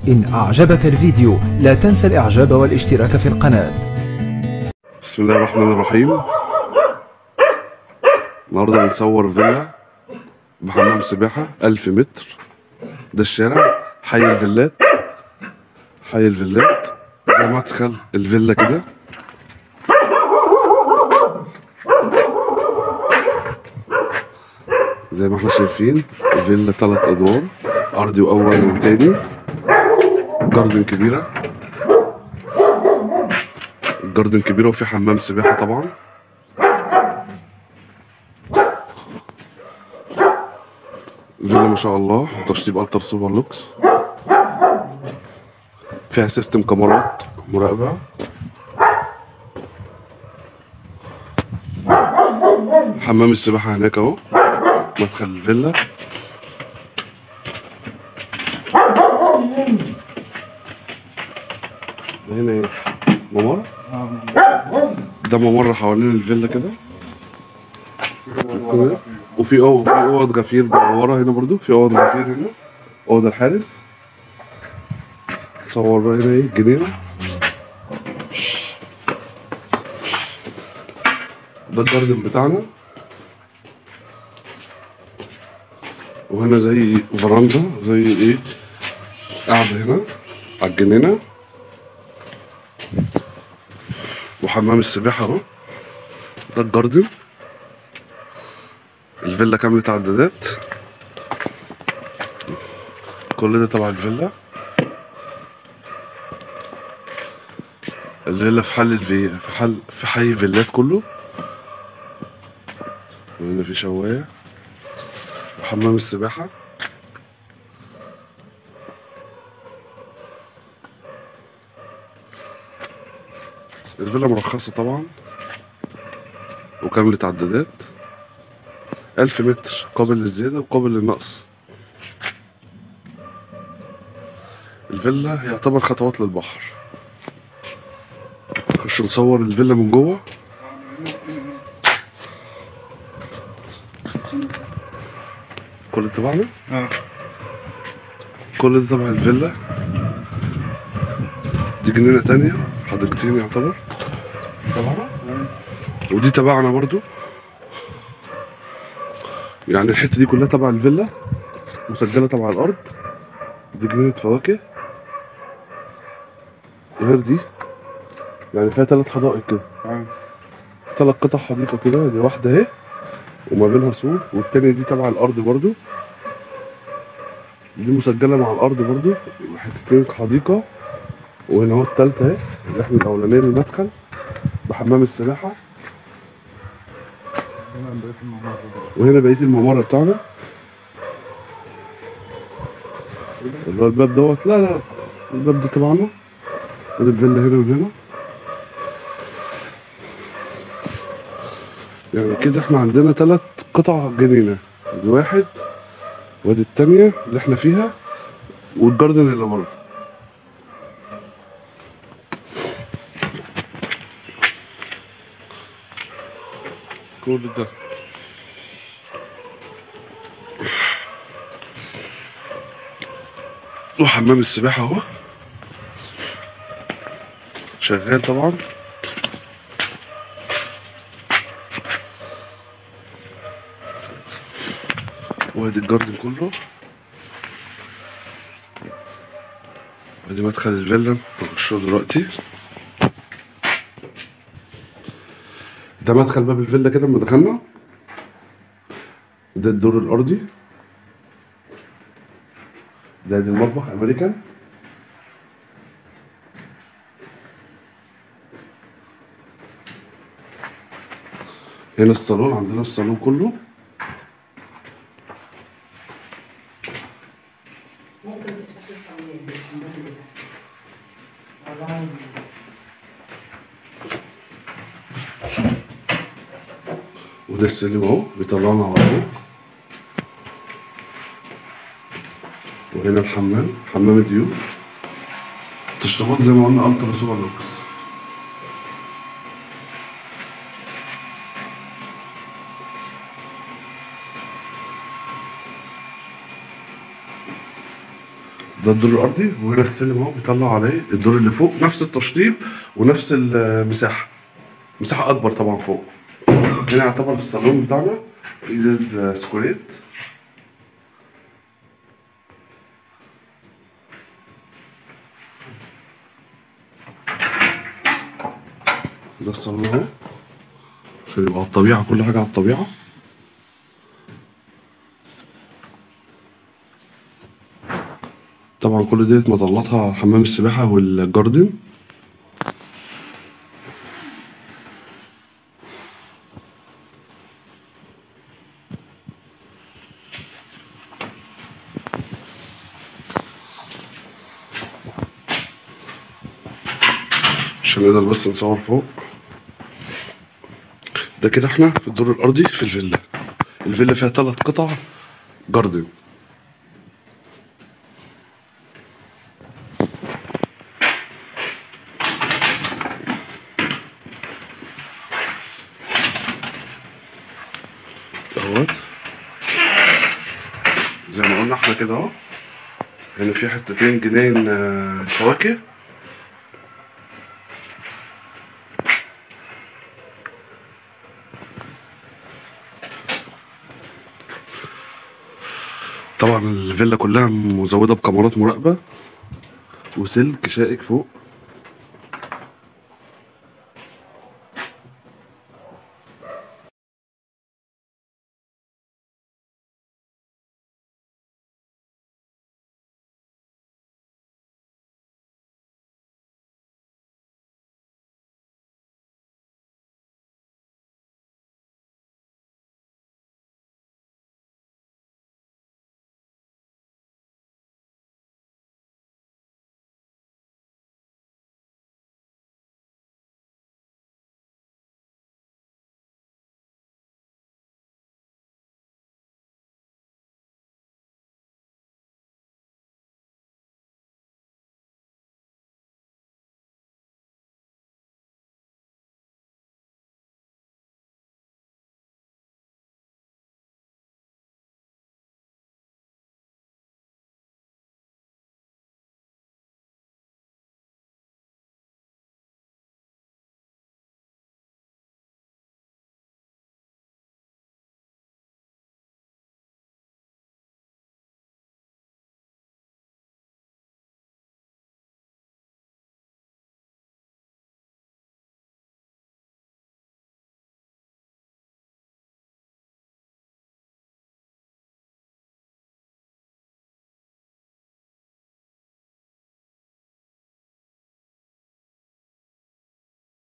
إن أعجبك الفيديو لا تنسى الإعجاب والاشتراك في القناة بسم الله الرحمن الرحيم النهارده بنصور فيلا بحمام سباحة ألف متر ده الشارع حي الفيلات حي الفيلات ده مدخل الفيلا كده زي ما احنا شايفين الفيلا تلات أدوار أرضي وأول وتاني جاردن كبيرة جاردن كبيرة وفي حمام سباحة طبعا فيلا ما شاء الله تشطيب التر سوبر لوكس فيها سيستم كاميرات مراقبة حمام السباحة هناك اهو مدخل الفيلا ده هنا ايه ممر ده ممر حوالين الفيلا كده كده. وفي اه وفي اوض غفير بقى ورا هنا برضو في اوض غفير هنا اوض الحارس صور بقى هنا ايه جنينه ده الجاردن بتاعنا وهنا زي فراندا زي ايه قاعدة هنا على الجنينة وحمام السباحة اهو ده الجاردن الفيلا كاملة عدادات كل ده تبع الفيلا الفيلا في حل الفي في حل في حي فيلات كله وهنا في شواية وحمام السباحة الفيلا مرخصة طبعا وكاملة عدادات ألف متر قابل للزيادة وقابل للنقص الفيلا يعتبر خطوات للبحر نخش نصور الفيلا من جوه كل ده تبعنا؟ اه كل ده تبع الفيلا دي جنينة تانية حديقتين يعتبر تبعنا ودي تبعنا برضو يعني الحتة دي كلها تبع الفيلا مسجلة تبع الأرض دي جنينة فواكه غير دي يعني فيها تلات حدائق كده اه تلات قطع حديقة كده دي واحدة اهي وما بينها سور والتانية دي تبع الأرض برضو دي مسجلة مع الأرض برضو يبقى حتتين حديقة وهنا اهو التالتة اهي اللي احنا الأولانية المدخل بحمام السباحة وهنا بقية الممر بتاعنا اللي هو الباب دوت لا لا الباب ده تبعنا ادي الفيلا هنا وهنا يعني كده احنا عندنا تلات قطع جنينة دي واحد وادي التانية اللي احنا فيها والجاردن اللي بره كل ده وحمام السباحة اهو شغال طبعا وادي الجاردن كله وادي مدخل الفيلا نخشه دلوقتي ده مدخل باب الفيلا كده لما دخلنا ده الدور الارضي ده ادي المطبخ امريكان هنا الصالون عندنا الصالون كله وده السلم اهو بيطلعنا على فوق وهنا الحمام حمام الضيوف تشطيبات زي ما قلنا الترا سوبر لوكس ده الدور الارضي وهنا السلم اهو بيطلع عليه الدور اللي فوق نفس التشطيب ونفس المساحه مساحه اكبر طبعا فوق هنا يعتبر الصالون بتاعنا في ازاز سكوريت ده الصالون اهو عشان يبقى على الطبيعه كل حاجه على الطبيعه طبعا كل ديت مظلاتها حمام السباحة والجاردن عشان نقدر بس نصور فوق ده كده احنا في الدور الأرضي في الفيلا الفيلا فيها تلات قطع جاردن اهوت زي ما قلنا احنا كده اهو هنا في حتتين جنين آه، فواكه طبعا الفيلا كلها مزودة بكاميرات مراقبة وسلك شائك فوق